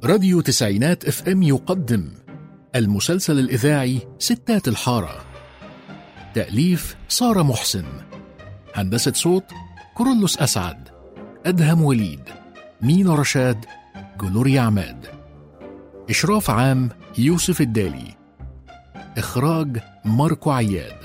راديو تسعينات اف ام يقدم المسلسل الإذاعي ستات الحارة تأليف سارة محسن هندسة صوت كورولوس أسعد أدهم وليد مينا رشاد جلوريا عماد إشراف عام يوسف الدالي إخراج ماركو عياد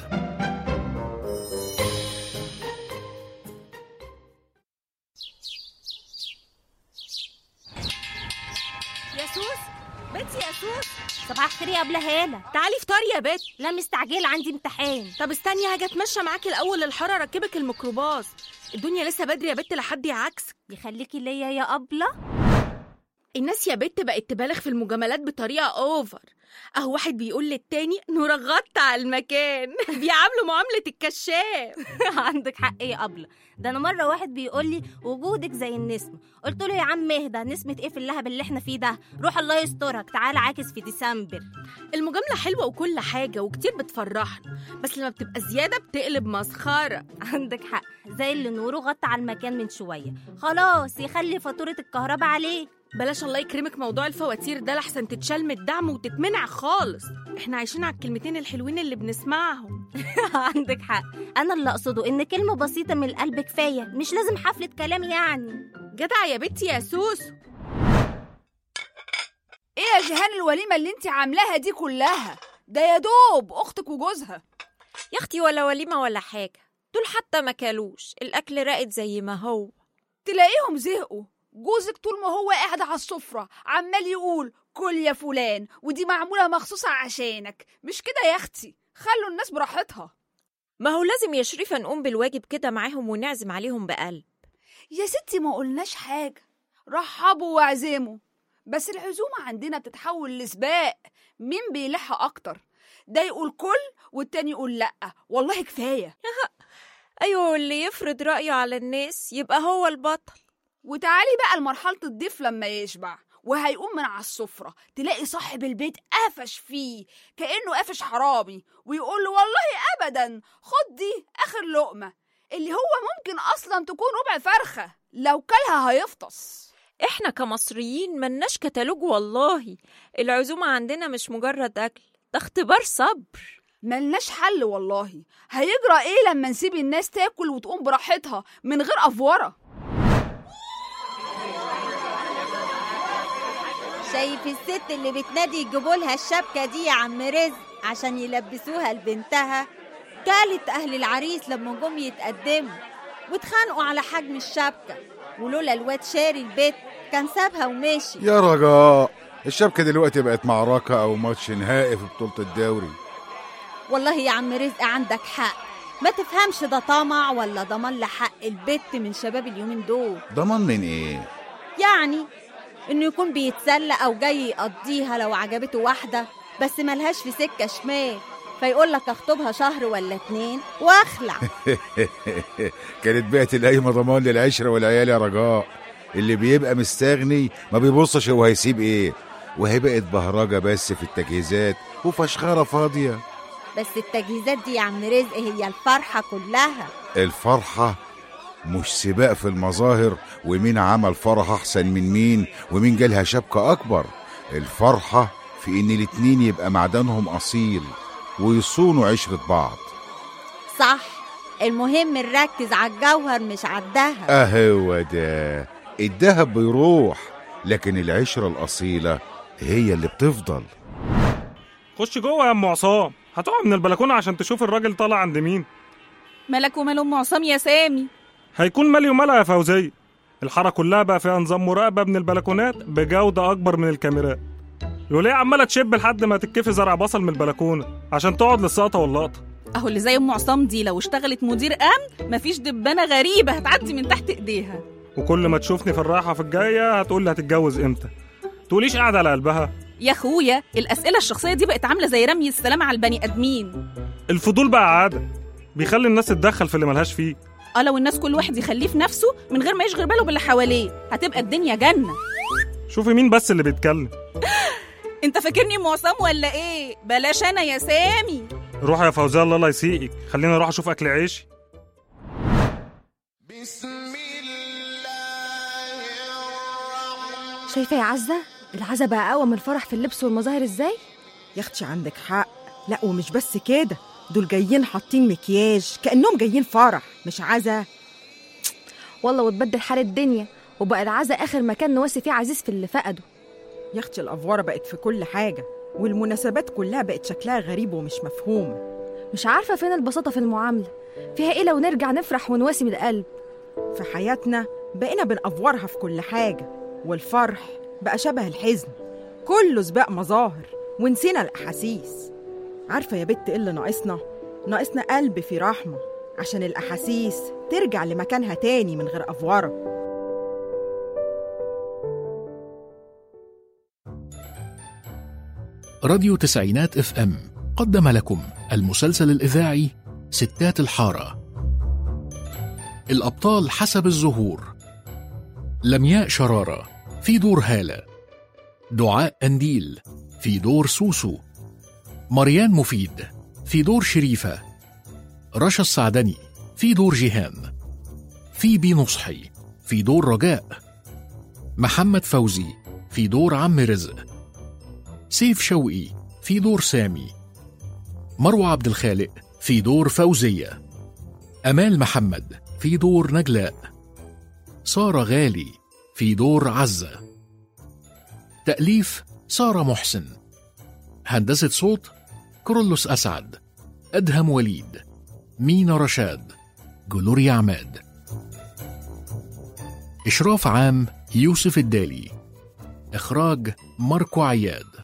يا سوس بنتي يا سوس صباح الخير يا ابله هاله تعالي افطري يا بت لا مستعجله عندي امتحان طب استني هاجي اتمشى معاكي الاول للحاره اركبك الميكروباص الدنيا لسه بدري يا بت لحد يعكسك يخليكي ليا يا ابله الناس يا بت بقت تبالغ في المجاملات بطريقه اوفر اهو واحد بيقول للتاني نور غطى على المكان بيعاملوا معامله الكشاف عندك حق يا ابله ده انا مره واحد بيقول لي وجودك زي النسمه قلت له يا عم اهدى نسمه ايه في اللهب اللي احنا فيه ده روح الله يسترك تعالى عاكس في ديسمبر المجامله حلوه وكل حاجه وكتير بتفرحنا بس لما بتبقى زياده بتقلب مسخره عندك حق زي اللي نوره غطى على المكان من شويه خلاص يخلي فاتوره الكهرباء عليه بلاش الله يكرمك موضوع الفواتير ده لحسن تتشال من الدعم وتتمنع خالص احنا عايشين على الكلمتين الحلوين اللي بنسمعهم عندك حق انا اللي اقصده ان كلمه بسيطه من القلب كفايه مش لازم حفله كلام يعني جدع يا بنتي يا سوسو ايه يا جيهان الوليمه اللي انت عاملاها دي كلها ده يا دوب اختك وجوزها يا اختي ولا وليمه ولا حاجه دول حتى ما كلوش الاكل راقد زي ما هو تلاقيهم زهقوا جوزك طول ما هو قاعد على السفره عمال يقول كل يا فلان ودي معموله مخصوصه عشانك مش كده يا اختي خلوا الناس براحتها ما هو لازم يا شريفه نقوم بالواجب كده معاهم ونعزم عليهم بقلب يا ستي ما قلناش حاجه رحبوا واعزموا بس العزومه عندنا بتتحول لسباق مين بيلح اكتر ده يقول كل والتاني يقول لا والله كفايه ايوه واللي يفرض رايه على الناس يبقى هو البطل وتعالي بقى لمرحلة الضيف لما يشبع وهيقوم من على السفرة تلاقي صاحب البيت قفش فيه كأنه قفش حرامي ويقول له والله أبدا خد دي آخر لقمة اللي هو ممكن أصلا تكون ربع فرخة لو كلها هيفطس احنا كمصريين ملناش كتالوج والله العزومه عندنا مش مجرد اكل ده اختبار صبر ملناش حل والله هيجرى ايه لما نسيب الناس تاكل وتقوم براحتها من غير أفورة شايف الست اللي بتنادي يجيبوا لها الشبكه دي يا عم رزق عشان يلبسوها لبنتها كالت اهل العريس لما جم يتقدموا واتخانقوا على حجم الشبكه ولولا الواد شاري البيت كان سابها ومشي يا رجاء الشبكة دلوقتي بقت معركة أو ماتش نهائي في بطولة الدوري والله يا عم رزق عندك حق ما تفهمش ده طمع ولا ضمان لحق البت من شباب اليومين دول ضمان من إيه؟ يعني انه يكون بيتسلى او جاي يقضيها لو عجبته واحده بس ملهاش في سكه شمال فيقول لك اخطبها شهر ولا اتنين واخلع كانت بقت القايمة ضمان للعشرة والعيال يا رجاء اللي بيبقى مستغني ما بيبصش هو هيسيب إيه وهي بقت بهرجة بس في التجهيزات وفشخرة فاضية بس التجهيزات دي يا عم رزق هي الفرحه كلها الفرحة مش سباق في المظاهر ومين عمل فرح أحسن من مين ومين جالها شبكة أكبر الفرحة في إن الاتنين يبقى معدنهم أصيل ويصونوا عشرة بعض صح المهم نركز على الجوهر مش على الدهب أهو ده الدهب بيروح لكن العشرة الأصيلة هي اللي بتفضل خش جوه يا ام عصام هتقع من البلكونه عشان تشوف الراجل طالع عند مين مالك ومال ام عصام يا سامي هيكون مالي ومالها يا فوزيه الحاره كلها بقى فيها نظام مراقبه من البلكونات بجوده اكبر من الكاميرات يقول ايه عماله تشب لحد ما تتكفي زرع بصل من البلكونه عشان تقعد للسقطه واللقطه اهو اللي زي ام عصام دي لو اشتغلت مدير امن مفيش دبانه غريبه هتعدي من تحت ايديها وكل ما تشوفني في الرايحه في الجايه هتقول لي هتتجوز امتى تقوليش قاعده على قلبها يا اخويا الاسئله الشخصيه دي بقت عامله زي رمي السلام على البني ادمين الفضول بقى عاده بيخلي الناس تتدخل في اللي ملهاش فيه اه لو الناس كل واحد يخليه في نفسه من غير ما يشغل باله باللي حواليه هتبقى الدنيا جنه شوفي مين بس اللي بيتكلم انت فاكرني ام عصام ولا ايه بلاش انا يا سامي روح يا فوزيه الله الله يسيئك خليني اروح اشوف اكل عيشي شايفة يا عزة العزا بقى أقوى من الفرح في اللبس والمظاهر إزاي؟ يا اختي عندك حق لا ومش بس كده دول جايين حاطين مكياج كأنهم جايين فرح مش عزا والله وتبدل حال الدنيا وبقى العزا آخر مكان نواسي فيه عزيز في اللي فقده يا اختي الافواره بقت في كل حاجه والمناسبات كلها بقت شكلها غريب ومش مفهوم مش عارفة فين البساطة في المعاملة فيها إيه لو نرجع نفرح ونواسي من القلب في حياتنا بقينا بنأفورها في كل حاجه والفرح بقى شبه الحزن كله سباق مظاهر ونسينا الاحاسيس عارفه يا بت ايه اللي ناقصنا ناقصنا قلب في رحمه عشان الاحاسيس ترجع لمكانها تاني من غير افوره راديو تسعينات اف ام قدم لكم المسلسل الإذاعي ستات الحارة الأبطال حسب الظهور لمياء شرارة في دور هالة دعاء أنديل في دور سوسو مريان مفيد في دور شريفة رشا السعدني في دور جيهان فيبي نصحي في دور رجاء محمد فوزي في دور عم رزق سيف شوقي في دور سامي مروة عبد الخالق في دور فوزية أمال محمد في دور نجلاء سارة غالي في دور عزة تأليف سارة محسن هندسة صوت كرولوس أسعد أدهم وليد مينا رشاد جلوريا عماد إشراف عام يوسف الدالي إخراج ماركو عياد